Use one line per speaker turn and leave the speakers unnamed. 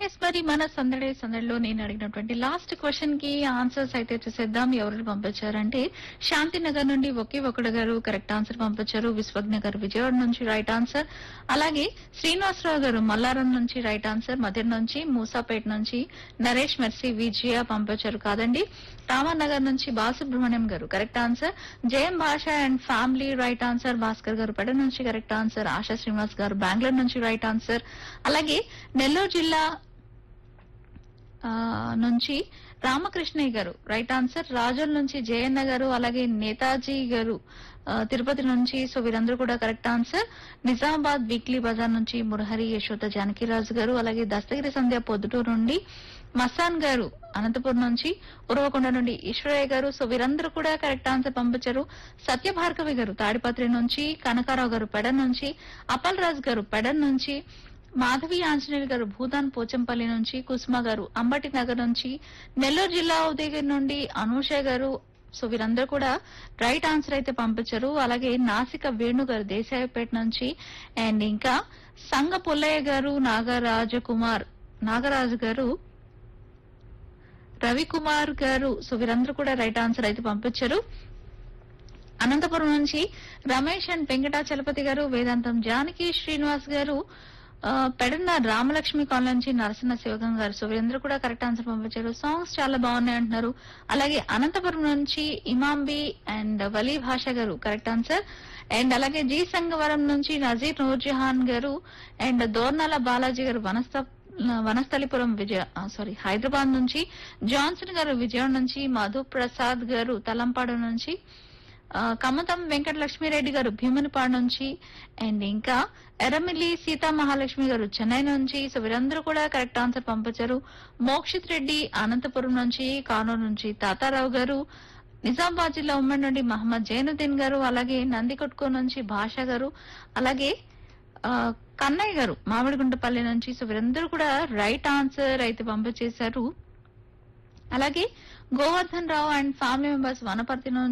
yes మరి మన సందడి సందడిలో నేను అడిగినటువంటి లాస్ట్ క్వశ్చన్ కి ఆన్సర్స్ అయితే చూసేద్దాం ఎవరు పంపించారంటే శాంతినగర్ నుండి ఒకే ఒకడు గారు కరెక్ట్ ఆన్సర్ పంపించారు విశ్వజ్ఞ గారు విజయవాడ నుంచి రైట్ ఆన్సర్ అలాగే శ్రీనివాసరావు గారు మల్లారం నుంచి రైట్ ఆన్సర్ మధ్య నుంచి మూసాపేట నుంచి నరేష్ మెర్సీ విజయ పంపించారు కాదండి రామానగర్ నుంచి బాలసుబ్రహ్మణ్యం గారు correct answer Jayam Basha and family right answer Bhaskar garu పెడ నుంచి కరెక్ట్ ఆన్సర్ ఆశా శ్రీనివాస్ గారు బెంగళూరు నుంచి రైట్ ఆన్సర్ అలాగే నెల్లూరు జిల్లా ఆ, నుంచి రామకృష్ణయ్య గారు రైట్ ఆన్సర్ రాజోల్ నుంచి జయన్న గారు అలాగే నేతాజీ గారు ఆ, తిరుపతి నుంచి సో వీరందరూ కూడా కరెక్ట్ ఆన్సర్ నిజామాబాద్ వీక్లీ బజార్ నుంచి మురహరి యశోద జానకిరాజు గారు అలాగే దస్తగిరి సంధ్య పొద్దుటూరు నుండి మసాన్ గారు అనంతపురం నుంచి ఉరవకొండ నుండి ఈశ్వరయ్య గారు సో వీరందరూ కూడా కరెక్ట్ ఆన్సర్ పంపించారు సత్యభార్గవి గారు తాడిపత్రి నుంచి కనకారావు గారు పెడ నుంచి అపల్ రాజు గారు పెడ నుంచి మాధవి ఆంజనేయులు గారు భూదాన్ పోచంపల్లి నుంచి కుసుమ గారు అంబటి నగర్ నుంచి నెల్లూరు జిల్లా ఉదయగిరి నుండి అనూష గారు సో వీరందరూ కూడా రైట్ ఆన్సర్ అయితే పంపించారు అలాగే నాసిక వేణు గారు దేశాయపేట నుంచి అండ్ ఇంకా సంగ పుల్లయ్య గారు నాగరాజకుమార్ నాగరాజు గారు రవికుమార్ గారు సో వీరందరూ కూడా రైట్ ఆన్సర్ అయితే పంపించారు అనంతపురం నుంచి రమేష్ అండ్ వెంకటాచలపతి గారు వేదాంతం జానకి శ్రీనివాస్ గారు ఆ, పెడన్న రామలక్ష్మి కాలనీ నుంచి నరసింహ శివగం గారు సో వీరందరూ కూడా కరెక్ట్ ఆన్సర్ పంపించారు సాంగ్స్ చాలా బాగున్నాయి అంటున్నారు అలాగే అనంతపురం నుంచి Imambi and Vali Basha garu correct answer and అలాగే జీ సంగవరం నుంచి నజీర్ నూర్జహాన్ గారు అండ్ దోర్నాల బాలాజీ గారు వనస్థ వనస్థలిపురం విజయ సారీ హైదరాబాద్ నుంచి జాన్సన్ గారు విజయవాడ నుంచి మధు ప్రసాద్ గారు తలంపాడు నుంచి ఆ, కమతం వెంకట లక్ష్మీరెడ్డి గారు భీమునిపాడు నుంచి అండ్ ఇంకా ఎర్రమిల్లి సీతా మహాలక్ష్మి గారు చెన్నై నుంచి సో వీరందరూ కూడా కరెక్ట్ ఆన్సర్ పంపించారు మోక్షిత్ రెడ్డి అనంతపురం నుంచి కానూరు నుంచి తాతారావు గారు నిజామాబాద్ జిల్లా ఉమ్మడి నుండి మహమ్మద్ జైనుద్దీన్ గారు అలాగే నందికొట్కో నుంచి భాష గారు అలాగే ఆ, కన్నయ్య గారు మామిడిగుంటపల్లి నుంచి సో వీరందరూ కూడా రైట్ ఆన్సర్ అయితే పంపించేశారు అలాగే Govardhan Rao and family members Wanaparthy నుంచి